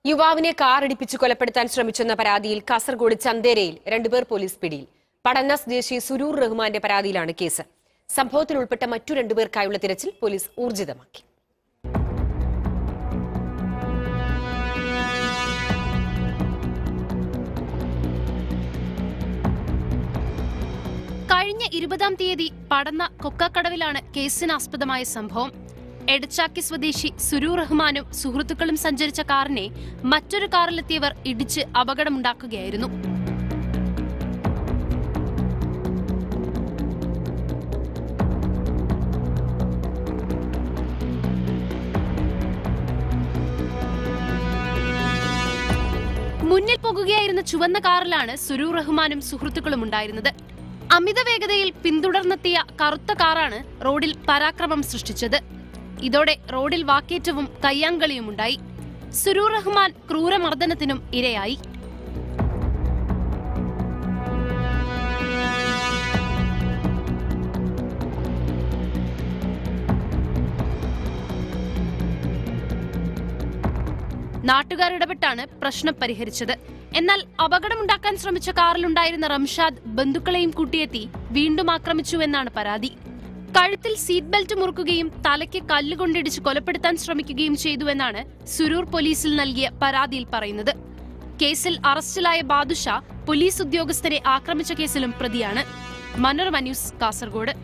യുവാവിനെ കാറിടിപ്പിച്ച് കൊലപ്പെടുത്താൻ ശ്രമിച്ചെന്ന പരാതിയിൽ കാസർഗോഡ് ചന്തേരയിൽ രണ്ടുപേർ പോലീസ് പിടിയിൽ പടന്ന സ്വദേശി സുരൂർ റഹ്മാന്റെ പരാതിയിലാണ് കേസ് സംഭവത്തിൽ ഉൾപ്പെട്ട മറ്റു രണ്ടുപേർക്കായുള്ള തിരച്ചിൽ പോലീസ് ഊർജിതമാക്കി കഴിഞ്ഞ ഇരുപതാം തീയതി പടന്ന കൊക്കക്കടവിലാണ് കേസിനാസ്പദമായ സംഭവം എടച്ചാക്കി സ്വദേശി സുരൂ റഹ്മാനും സുഹൃത്തുക്കളും സഞ്ചരിച്ച കാറിനെ മറ്റൊരു കാറിലെത്തിയവർ ഇടിച്ച് അപകടമുണ്ടാക്കുകയായിരുന്നു മുന്നിൽ പോകുകയായിരുന്ന ചുവന്ന കാറിലാണ് സുരൂ റഹ്മാനും സുഹൃത്തുക്കളും ഉണ്ടായിരുന്നത് അമിത വേഗതയിൽ പിന്തുടർന്നെത്തിയ കറുത്ത കാറാണ് റോഡിൽ പരാക്രമം സൃഷ്ടിച്ചത് ഇതോടെ റോഡിൽ വാക്കേറ്റവും കയ്യാങ്കളിയുമുണ്ടായി സുരൂർ റഹ്മാൻ ക്രൂരമർദ്ദനത്തിനും ഇരയായി നാട്ടുകാർ ഇടപെട്ടാണ് പ്രശ്നം പരിഹരിച്ചത് എന്നാൽ അപകടമുണ്ടാക്കാൻ ശ്രമിച്ച കാറിലുണ്ടായിരുന്ന റംഷാദ് ബന്ധുക്കളെയും കൂട്ടിയെത്തി വീണ്ടും ആക്രമിച്ചുവെന്നാണ് പരാതി കഴുത്തിൽ സീറ്റ് ബെൽറ്റ് മുറുക്കുകയും തലയ്ക്ക് കല്ലുകൊണ്ടിടിച്ച് കൊലപ്പെടുത്താൻ ശ്രമിക്കുകയും ചെയ്തുവെന്നാണ് സുരൂർ പോലീസിൽ നൽകിയ പരാതിയിൽ പറയുന്നത് കേസിൽ അറസ്റ്റിലായ ബാദുഷ പോലീസ് ഉദ്യോഗസ്ഥരെ ആക്രമിച്ച കേസിലും പ്രതിയാണ് മനോരമ ന്യൂസ് കാസർഗോഡ്